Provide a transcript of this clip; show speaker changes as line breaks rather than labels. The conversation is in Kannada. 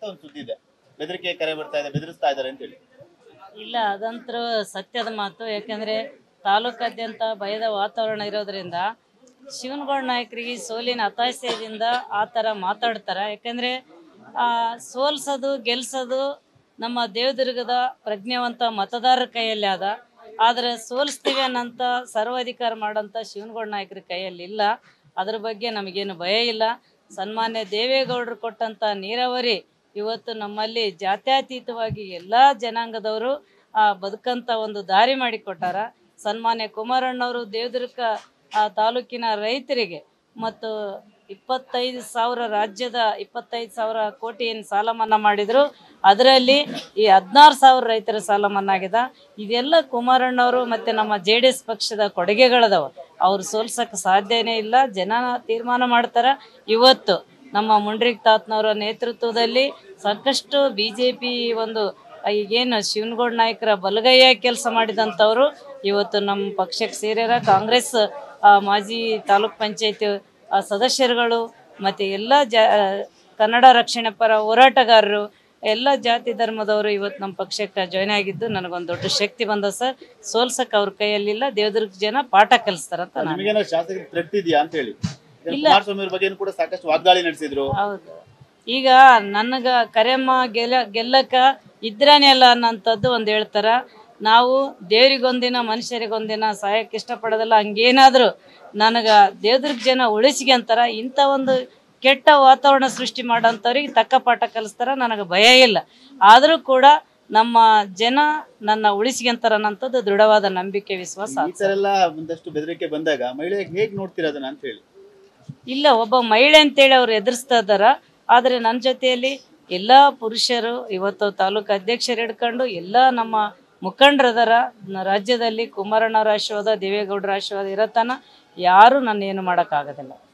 ಅಂತ ಒಂದು ಸುದ್ದಿ ಇದೆ ಬೆದರಿಕೆ ಕರೆ ಬರ್ತಾ ಇದೆ ಬೆದರಿಸ್ತಾ ಇದ್ದಾರೆ ಅಂತ ಹೇಳಿ
ಇಲ್ಲ ಅದಂತೂ ಸತ್ಯದ ಮಾತು ಯಾಕಂದ್ರೆ ತಾಲೂಕಾದ್ಯಂತ ಭಯದ ವಾತಾವರಣ ಇರೋದ್ರಿಂದ ಶಿವನಗೌಡ ನಾಯಕರಿಗೆ ಸೋಲಿನ ಹತಾಶೆಯಿಂದ ಆ ಥರ ಮಾತಾಡ್ತಾರೆ ಯಾಕಂದ್ರೆ ಆ, ಸೋಲ್ಸೋದು ಗೆಲ್ಸೋದು ನಮ್ಮ ದೇವದುರ್ಗದ ಪ್ರಜ್ಞಾವಂತ ಮತದಾರರ ಕೈಯಲ್ಲಿ ಅದ ಆದರೆ ಸೋಲಿಸ್ತೀವಿ ಅನ್ನೋಂಥ ಸರ್ವಾಧಿಕಾರ ಮಾಡೋಂಥ ಶಿವನಗೌಡ ನಾಯಕರ ಕೈಯಲ್ಲಿ ಇಲ್ಲ ಅದ್ರ ಬಗ್ಗೆ ನಮಗೇನು ಭಯ ಇಲ್ಲ ಸನ್ಮಾನ್ಯ ದೇವೇಗೌಡರು ಕೊಟ್ಟಂಥ ನೀರಾವರಿ ಇವತ್ತು ನಮ್ಮಲ್ಲಿ ಜಾತ್ಯತೀತವಾಗಿ ಎಲ್ಲ ಜನಾಂಗದವರು ಆ ಬದುಕಂತ ಒಂದು ದಾರಿ ಮಾಡಿಕೊಟ್ಟಾರ ಸನ್ಮಾನ್ಯ ಕುಮಾರಣ್ಣವರು ದೇವದುರ್ಗ ಆ ತಾಲೂಕಿನ ರೈತರಿಗೆ ಮತ್ತು ಇಪ್ಪತ್ತೈದು ಸಾವಿರ ರಾಜ್ಯದ ಇಪ್ಪತ್ತೈದು ಸಾವಿರ ಕೋಟಿ ಏನು ಸಾಲ ಮನ್ನಾ ಮಾಡಿದ್ರು ಅದರಲ್ಲಿ ಈ ಹದಿನಾರು ಸಾವಿರ ರೈತರ ಸಾಲ ಮನ್ನಾ ಆಗಿದೆ ಇದೆಲ್ಲ ಕುಮಾರಣ್ಣವರು ಮತ್ತು ನಮ್ಮ ಜೆ ಡಿ ಎಸ್ ಪಕ್ಷದ ಕೊಡುಗೆಗಳದಾವ ಅವ್ರು ಸೋಲ್ಸಕ್ಕೆ ಸಾಧ್ಯನೇ ಇಲ್ಲ ಜನ ತೀರ್ಮಾನ ಮಾಡ್ತಾರೆ ಇವತ್ತು ನಮ್ಮ ಮುಂಡ್ರಿಗ್ ತಾತ್ನವರ ನೇತೃತ್ವದಲ್ಲಿ ಸಾಕಷ್ಟು ಬಿ ಜೆ ಪಿ ಒಂದು ಈಗೇನು ಶಿವನಗೌಡ ನಾಯಕರ ಬಲಗೈಯ ಕೆಲಸ ಮಾಡಿದಂಥವ್ರು ಇವತ್ತು ನಮ್ಮ ಪಕ್ಷಕ್ಕೆ ಸೇರ್ಯಾರ ಕಾಂಗ್ರೆಸ್ ಆ, ಮಾಜಿ ತಾಲೂಕ್ ಪಂಚಾಯತಿ ಸದಸ್ಯರುಗಳು ಮತ್ತು ಎಲ್ಲ ಜಾ ಕನ್ನಡ ರಕ್ಷಣೆ ಪರ ಹೋರಾಟಗಾರರು ಎಲ್ಲ ಜಾತಿ ಧರ್ಮದವರು ಇವತ್ತು ನಮ್ಮ ಪಕ್ಷಕ್ಕೆ ಜಾಯ್ನ್ ಆಗಿದ್ದು ನನಗೊಂದು ದೊಡ್ಡ ಶಕ್ತಿ ಬಂದ ಸರ್ ಸೋಲ್ಸಕ್ಕೆ ಅವ್ರ ಕೈಯಲ್ಲಿಲ್ಲ ದೇವದುರ್ಗ ಜನ ಪಾಠ ಕಲಿಸ್ತಾರಂತ ನಾನು
ನಿಮಗೇನೋ ಶಾಸಕರಿಗೆ ಥ್ರೆಟ್ ಇದೆಯಾ ಅಂತ ಹೇಳಿ ಕುಮಾರಸ್ವಾಮಿ ಅವ್ರ ಬಗ್ಗೆ ಕೂಡ ಸಾಕಷ್ಟು ವಾಗ್ದಾಳಿ ನಡೆಸಿದ್ರು
ಹೌದು ಈಗ ನನಗ ಕರೆಮ್ಮ ಗೆಲ್ಲ ಗೆಲ್ಲಕ ಇದ್ರಾನೇ ಅಲ್ಲ ಅನ್ನೋಂಥದ್ದು ಒಂದು ಹೇಳ್ತಾರ ನಾವು ದೇವ್ರಿಗೊಂದಿನ ಮನುಷ್ಯರಿಗೊಂದಿನ ಸಹಾಯಕ್ಕೆ ಇಷ್ಟಪಡೋದಲ್ಲ ಹಂಗೇನಾದರೂ ನನಗೆ ದೇವದುರ್ಗ ಜನ ಉಳಿಸಿಗೆ ಅಂತಾರ ಇಂಥ ಒಂದು ಕೆಟ್ಟ ವಾತಾವರಣ ಸೃಷ್ಟಿ ಮಾಡೋಂಥವ್ರಿಗೆ ತಕ್ಕ ಪಾಠ ಕಲಿಸ್ತಾರ ನನಗೆ ಭಯ ಇಲ್ಲ ಆದರೂ ಕೂಡ ನಮ್ಮ ಜನ ನನ್ನ ಉಳಿಸಿಗೆಂತಾರ ಅನ್ನೋಂಥದ್ದು ದೃಢವಾದ ನಂಬಿಕೆ ವಿಶ್ವಾಸ
ಈ ತರ ಎಲ್ಲ ಒಂದಷ್ಟು ಬೆದರಿಕೆ ಬಂದಾಗ ಮಹಿಳೆಗೆ ಹೇಗ್ ನೋಡ್ತೀರಾ ಅದನ್ನ ಅಂತ ಹೇಳಿ
ಇಲ್ಲ ಒಬ್ಬ ಮಹಿಳೆ ಅಂತೇಳಿ ಅವ್ರು ಎದುರಿಸ್ತಾ ಇದ್ದಾರ ಆದರೆ ನನ್ನ ಜೊತೆಯಲ್ಲಿ ಎಲ್ಲ ಪುರುಷರು ಇವತ್ತು ತಾಲೂಕು ಅಧ್ಯಕ್ಷರು ಹಿಡ್ಕೊಂಡು ಎಲ್ಲ ನಮ್ಮ ಮುಖಂಡರದಾರ ನ- ರಾಜ್ಯದಲ್ಲಿ ಕುಮಾರಣ್ಣವರ ಆಶೀರ್ವಾದ ದೇವೇಗೌಡರ ಆಶೀರ್ವಾದ ಇರತನ ಯಾರು ನನ್ನ ಏನು ಮಾಡೋಕ್ಕಾಗೋದಿಲ್ಲ